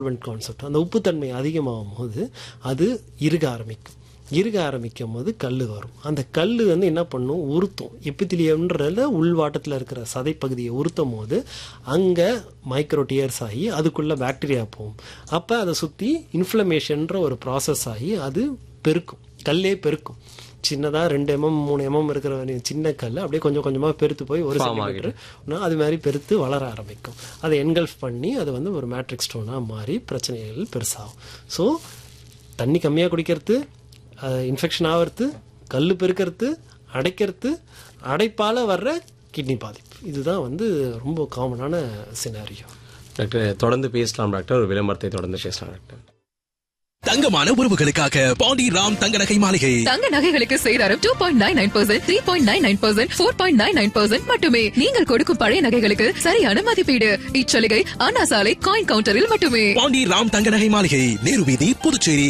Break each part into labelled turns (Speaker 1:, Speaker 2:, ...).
Speaker 1: concept அந்த உப்புத்தன்மை அதிகமாகும் போது அது இறுக ஆரம்பிக்கும் இறுக ஆரம்பிக்கும் போது கல் வரும் அந்த கல் வந்து என்ன பண்ணும் உறுத்தும் எப்பித்திலியம்ன்றத உள்வாட்டத்தில் இருக்கிற சதைப்பகுதியை உறுத்தும் போது அங்கே மைக்ரோ டியர்ஸ் ஆகி அதுக்குள்ள பாக்டீரியா போகும் அப்போ அதை சுற்றி இன்ஃப்ளமேஷன்ற ஒரு ப்ராசஸ் ஆகி அது பெருக்கும் கல்லே பெருக்கும் சின்னதாக ரெண்டு எம்எம் மூணு எம்எம் இருக்கிற வரையும் சின்ன கல் அப்படியே கொஞ்சம் கொஞ்சமாக பெருத்து போய் ஒரு சென்டிமீட்டர் அது மாதிரி பெருத்து வளர ஆரம்பிக்கும் அதை என்கல்ஃப் பண்ணி அது வந்து ஒரு மேட்ரிக் ஸ்டோனாக மாறி பிரச்சனைகள் பெருசாகும் ஸோ தண்ணி கம்மியாக குடிக்கிறது இன்ஃபெக்ஷன் ஆகிறது கல் பெருக்கிறது அடைக்கிறது அடைப்பால் வர்ற கிட்னி பாதிப்பு இதுதான் வந்து ரொம்ப காமனான சினாரியோ
Speaker 2: டாக்டர் தொடர்ந்து பேசலாம் டாக்டர் ஒரு விளம்பரத்தை தொடர்ந்து பேசலாம் டாக்டர்
Speaker 3: தங்கமான உறவுகளுக்காக பாண்டி ராம் தங்க நகை மாளிகை
Speaker 4: தங்க நகைகளுக்கு சேதாரம் two point nine nine percent three point nine nine percent four point nine nine percent மட்டுமே நீங்கள் கொடுக்கும் பழைய நகைகளுக்கு சரியான மதிப்பீடு இச்சலுகை அண்ணா சாலை காயின் கவுண்டரில் மட்டுமே
Speaker 3: பாண்டி ராம் தங்க நகை மாளிகை நேரு வீதி புதுச்சேரி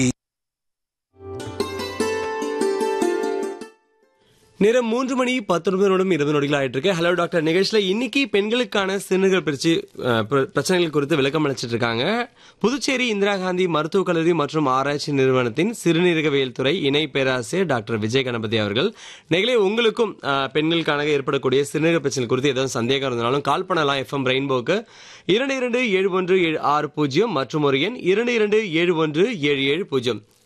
Speaker 2: நேரம் மூன்று மணி பத்தொன்பது நிமிடம் இருபது நொடிகள் ஆயிட்டு இருக்கு ஹலோ டாக்டர் நிகழ்ச்சியில இன்னைக்கு பெண்களுக்கான சிறுநீரக பிரச்சி அஹ், பிர- பிரச்சனைகள் குறித்து விளக்கம் அளிச்சிட்டு இருக்காங்க புதுச்சேரி இந்திரா காந்தி மருத்துவக் கல்லூரி மற்றும் ஆராய்ச்சி நிறுவனத்தின் சிறுநீரகவியல் துறை இணை பேராசிரியர் டாக்டர் விஜய் கணபதி அவர்கள் நிகழே உங்களுக்கும் அஹ், பெண்களுக்கான ஏற்படக்கூடிய சிறுநீரக பிரச்சனை குறித்து ஏதாவது சந்தேகம் இருந்தாலும் கால் பண்ணலாம் எஃப்எம் ரெயின்போக்கு இரண்டு இரண்டு ஏழு ஒன்று ஏழு ஆறு பூஜ்ஜியம் மற்றும் ஒரு எண் இரண்டு இரண்டு ஏழு ஒன்று ஏழு ஏழு பூஜ்ஜியம்